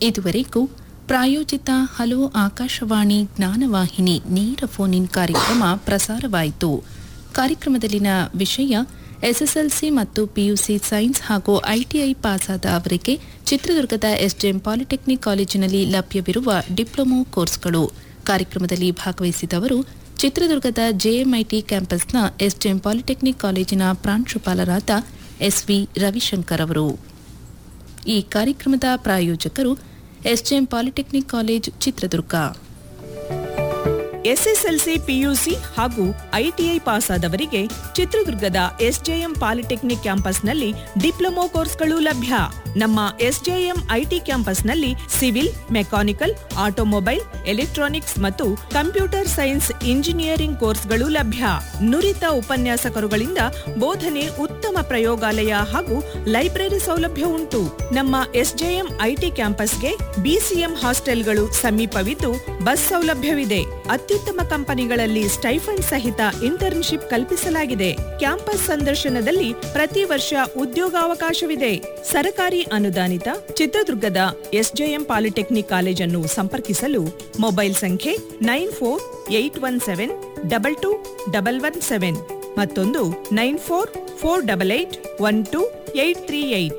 ಇದುವರೆಗೂ ಪ್ರಾಯೋಜಿತ ಹಲೋ ಆಕಾಶವಾಣಿ ಜ್ಞಾನವಾಹಿನಿ ನೇರ ಫೋನ್ ಇನ್ ಕಾರ್ಯಕ್ರಮ ಪ್ರಸಾರವಾಯಿತು ಕಾರ್ಯಕ್ರಮದಲ್ಲಿನ ವಿಷಯ ಎಸ್ಎಸ್ಎಲ್ಸಿ ಮತ್ತು ಪಿಯುಸಿ ಸೈನ್ಸ್ ಹಾಗೂ ಐಟಿಐ ಪಾಸಾದ ಅವರಿಗೆ ಚಿತ್ರದುರ್ಗದ ಎಸ್ಜೆಎಂ ಪಾಲಿಟೆಕ್ನಿಕ್ ಕಾಲೇಜಿನಲ್ಲಿ ಲಭ್ಯವಿರುವ ಡಿಪ್ಲೊಮೊ ಕೋರ್ಸ್ಗಳು ಕಾರ್ಯಕ್ರಮದಲ್ಲಿ ಭಾಗವಹಿಸಿದವರು ಚಿತ್ರದುರ್ಗದ ಜೆಎಂಐಟಿ ಕ್ಯಾಂಪಸ್ನ ಎಸ್ಜೆಎಂ ಪಾಲಿಟೆಕ್ನಿಕ್ ಕಾಲೇಜಿನ ಪ್ರಾಂಶುಪಾಲರಾದ ಎಸ್ವಿ ರವಿಶಂಕರ್ ಅವರು ಈ ಕಾರ್ಯಕ್ರಮದ ಪ್ರಾಯೋಜಕರು SJM polytechnic college Chitradurga SSLC PUC ಹಾಗೂ ಐಟಿಐ ಪಾಸಾದವರಿಗೆ ಚಿತ್ರದುರ್ಗದ ಎಸ್ಜೆಎಂ ಪಾಲಿಟೆಕ್ನಿಕ್ ಕ್ಯಾಂಪಸ್ನಲ್ಲಿ ಡಿಪ್ಲೊಮೊ ಕೋರ್ಸ್ಗಳು ಲಭ್ಯ ನಮ್ಮ ಎಸ್ಜೆಎಂ ಐಟಿ ಕ್ಯಾಂಪಸ್ನಲ್ಲಿ ಸಿವಿಲ್ ಮೆಕ್ಯಾನಿಕಲ್ ಆಟೋಮೊಬೈಲ್ ಎಲೆಕ್ಟ್ರಾನಿಕ್ಸ್ ಮತ್ತು ಕಂಪ್ಯೂಟರ್ ಸೈನ್ಸ್ ಇಂಜಿನಿಯರಿಂಗ್ ಕೋರ್ಸ್ಗಳು ಲಭ್ಯ ನುರಿತ ಉಪನ್ಯಾಸಕರುಗಳಿಂದ ಬೋಧನೆ ಉತ್ತಮ ಪ್ರಯೋಗಾಲಯ ಹಾಗೂ ಲೈಬ್ರರಿ ಸೌಲಭ್ಯ ಉಂಟು ನಮ್ಮ ಎಸ್ಜೆಎಂ ಐಟಿ ಕ್ಯಾಂಪಸ್ಗೆ ಬಿಸಿಎಂ ಹಾಸ್ಟೆಲ್ಗಳು ಸಮೀಪವಿದ್ದು ಬಸ್ ಸೌಲಭ್ಯವಿದೆ ಅತ್ಯುತ್ತಮ ಕಂಪನಿಗಳಲ್ಲಿ ಸ್ಟೈಫಂಡ್ ಸಹಿತ ಇಂಟರ್ನ್ಶಿಪ್ ಕಲ್ಪಿಸಲಾಗಿದೆ ಕ್ಯಾಂಪಸ್ ಸಂದರ್ಶನದಲ್ಲಿ ಪ್ರತಿ ವರ್ಷ ಉದ್ಯೋಗಾವಕಾಶವಿದೆ ಸರಕಾರಿ ಅನುದಾನಿತ ಚಿತ್ರದುರ್ಗದ ಎಸ್ಜೆಎಂ ಪಾಲಿಟೆಕ್ನಿಕ್ ಕಾಲೇಜನ್ನು ಸಂಪರ್ಕಿಸಲು ಮೊಬೈಲ್ ಸಂಖ್ಯೆ nine four eight one seven double two double one seven ಮತ್ತೊಂದು nine four four double eight one two eight three eight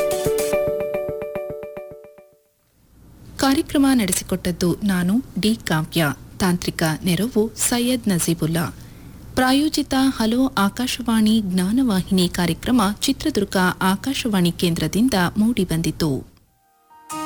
ಕಾರ್ಯಕ್ರಮ ನಡೆಸಿಕೊಟ್ಟದ್ದು ನಾನು ಡಿ ಕಾವ್ಯ ತಾಂತ್ರಿಕ ನೆರವು ಸೈಯದ್ ನಜೀಬುಲ್ಲಾ ಪ್ರಾಯೋಜಿತ ಹಲೋ ಆಕಾಶವಾಣಿ ಜ್ಞಾನವಾಹಿನಿ ಕಾರ್ಯಕ್ರಮ ಚಿತ್ರದುರ್ಗ ಆಕಾಶವಾಣಿ ಕೇಂದ್ರದಿಂದ ಮೂಡಿಬಂದಿತು